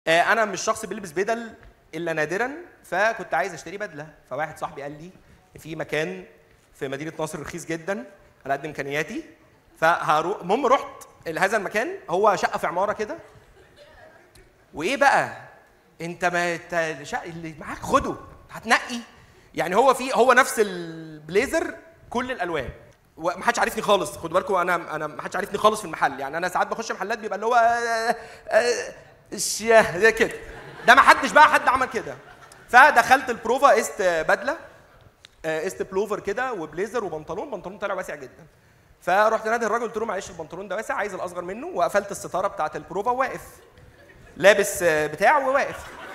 آه، انا مش شخص بيلبس بدل الا نادرا فكنت عايز اشتري بدله فواحد صاحبي قال لي في مكان في مدينه نصر رخيص جدا على قد امكانياتي فهروح المهم رحت هذا المكان هو شقه في عماره كده وايه بقى انت ما انت شق- اللي معاك خده هتنقي يعني هو في هو نفس البليزر كل الالوان ومحدش عارفني خالص خدوا بالكم انا انا محدش عارفني خالص في المحل يعني انا ساعات بخش محلات بيبقى اللي هو آه، آه، الشياه ده كده ده ما حدش بقى حد عمل كده فدخلت البروفا قست بدله آه، قست بلوفر كده وبليزر وبنطلون بنطلون طالع واسع جدا فرحت نادي الراجل قلت له معلش البنطلون ده واسع عايز الاصغر منه وقفلت الستاره بتاعت البروفا وواقف لابس آه، بتاع وواقف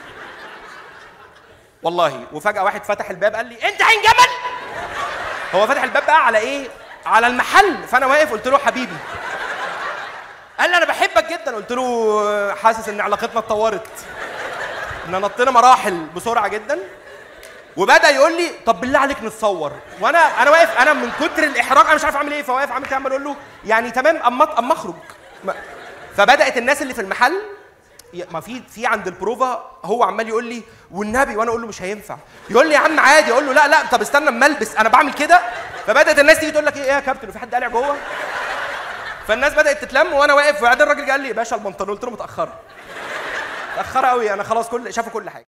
والله وفجاه واحد فتح الباب قال لي انت عين جمل هو فتح الباب بقى على ايه على المحل فانا واقف قلت له حبيبي قال لي انا بحبك جدا قلت له آه، حاسس ان علاقتنا اتطورت ان نطينا مراحل بسرعه جدا وبدا يقول لي طب بالله عليك نتصور وانا انا واقف انا من كتر الاحراج انا مش عارف اعمل ايه فواقف عامل كده عمال اقول له يعني تمام اما اما اخرج ما- فبدات الناس اللي في المحل ي- ما في في عند البروفا هو عمال يقول لي والنبي وانا اقول له مش هينفع يقول لي يا عم عادي اقول له لا لا طب استنى اما البس انا بعمل كده فبدات الناس تيجي تقول لك ايه إيه يا كابتن وفي حد قالع جوه فالناس بدات تتلم وانا واقف وبعدين الراجل قال لي يا باشا البنطلون قلت له متاخره متاخره قوي انا خلاص كل شافوا كل حاجه